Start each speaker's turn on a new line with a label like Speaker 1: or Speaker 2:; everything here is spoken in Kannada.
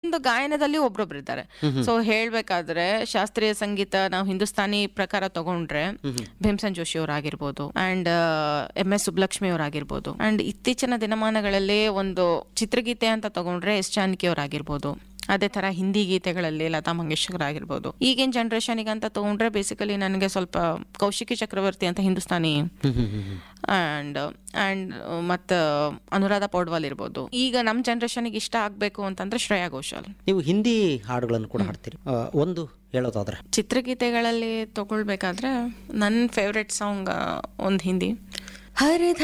Speaker 1: ಒಂದು ಗಾಯನದಲ್ಲಿ ಒಬ್ರೊಬ್ರು ಇದ್ದಾರೆ ಸೊ ಹೇಳ್ಬೇಕಾದ್ರೆ ಶಾಸ್ತ್ರೀಯ ಸಂಗೀತ ನಾವು ಹಿಂದೂಸ್ತಾನಿ ಪ್ರಕಾರ ತಗೊಂಡ್ರೆ ಭೀಮ್ಸನ್ ಜೋಶಿ ಅವರಾಗಿರ್ಬೋದು ಅಂಡ್ ಎಂ ಎಸ್ ಸುಬ್ಲಕ್ಷ್ಮಿ ಅವರಾಗಿರ್ಬೋದು ಅಂಡ್ ಇತ್ತೀಚಿನ ದಿನಮಾನಗಳಲ್ಲಿ ಒಂದು ಚಿತ್ರಗೀತೆ ಅಂತ ತಗೊಂಡ್ರೆ ಎಸ್ ಜಾನಕಿ ಅವರಾಗಿರ್ಬೋದು ಅದೇ ತರ ಹಿಂದಿ ಗೀತೆಗಳಲ್ಲಿ ಲತಾ ಮಂಗೇಶ್ಕರ್ ಆಗಿರ್ಬೋದು ಈಗಿನ ಜನರೇಷನ್ಗೆ ಅಂತ ತಗೊಂಡ್ರೆ ಬೇಸಿಕಲಿ ನನಗೆ ಸ್ವಲ್ಪ ಕೌಶಿಕಿ ಚಕ್ರವರ್ತಿ ಅಂತ ಹಿಂದೂಸ್ತಾನಿ ಅಂಡ್ ಅಂಡ್ ಮತ್ತು ಅನುರಾಧ ಪೌಡ್ವಾಲ್ ಇರ್ಬೋದು ಈಗ ನಮ್ಮ ಜನರೇಷನ್ಗೆ ಇಷ್ಟ ಆಗಬೇಕು ಅಂತಂದ್ರೆ ಶ್ರೇಯಾ ಘೋಷಾಲ್
Speaker 2: ನೀವು ಹಿಂದಿ ಹಾಡುಗಳನ್ನು ಕೂಡ ಹಾಡ್ತೀರಿ ಆ, ಒಂದು ಹೇಳೋದಾದ್ರೆ
Speaker 1: ಚಿತ್ರಗೀತೆಗಳಲ್ಲಿ ತಗೊಳ್ಬೇಕಾದ್ರೆ ನನ್ನ ಫೇವ್ರೆಟ್ ಸಾಂಗ್ ಒಂದು ಹಿಂದಿ ಹರಿದ